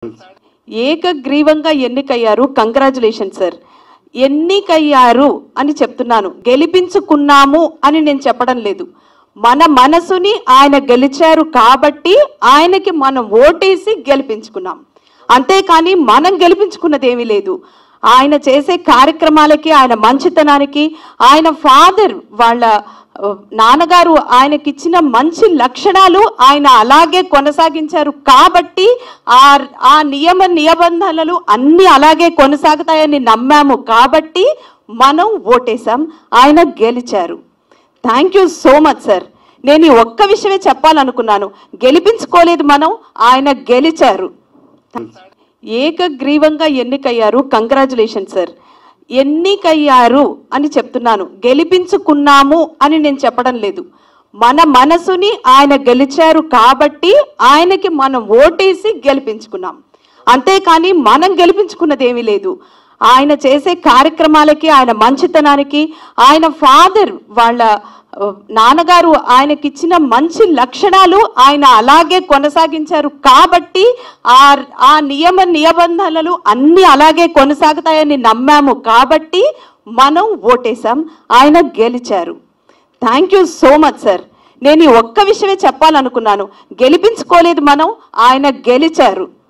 ఏకగ్రీవంగా ఎన్నికయ్యారు congratulation sir ఎన్నికయ్యారు అని చెప్తున్నాను గెలిపించుకున్నాము అని నేను చెప్పడం లేదు మన మనసుని ఆయన గెలిచారు కాబట్టి ఆయనకి మనం ఓటేసి గెలిపించుకున్నాం అంతేకాని మనం గెలిపించుకున్నది ఏమీ లేదు ఆయన చేసే కార్యక్రమాలకి ఆయన మంచితనానికి ఆయన ఫాదర్ వాళ్ళ ఆ, నాన్నగారు ఆయనకిచ్చిన మంచి లక్షణాలు ఆయన అలాగే కొనసాగించారు కాబట్టి ఆ ఆ నియమ నిబంధనలు అన్ని అలాగే కొనసాగుతాయని నమ్మాము కాబట్టి మనం ఓటేశాం ఆయన గెలిచారు thank you so much sir నేను ఈ ఒక్క విషయమే చెప్పాలనుకున్నాను గెలిపించుకోలేదు మనం ఆయన గెలిచారు ఏకగ్రీవంగా ఎన్నికయ్యారు కంగ్రాచులేషన్ సార్ ఎన్నికయ్యారు అని చెప్తున్నాను గెలిపించుకున్నాము అని నేను చెప్పడం లేదు మన మనసుని ఆయన గెలిచారు కాబట్టి ఆయనకి మనం ఓటేసి గెలిపించుకున్నాం అంతేకాని మనం గెలిపించుకున్నది ఏమీ లేదు ఆయన చేసే కార్యక్రమాలకి ఆయన మంచితనానికి ఆయన ఫాదర్ వాళ్ళ ఆ, నాన్నగారు ఆయనకిచ్చిన మంచి లక్షణాలు ఆయన అలాగే కొనసాగించారు కాబట్టి ఆ ఆ నియమ నిబంధనలు అన్ని అలాగే కొనసాగుతాయని నమ్మాము కాబట్టి మనం ఓటేశాం ఆయన గెలిచారు thank you so much sir నేను ఈ ఒక్క విషయమే చెప్పాలనుకున్నాను గెలిపించుకోలేదు మనం ఆయన గెలిచారు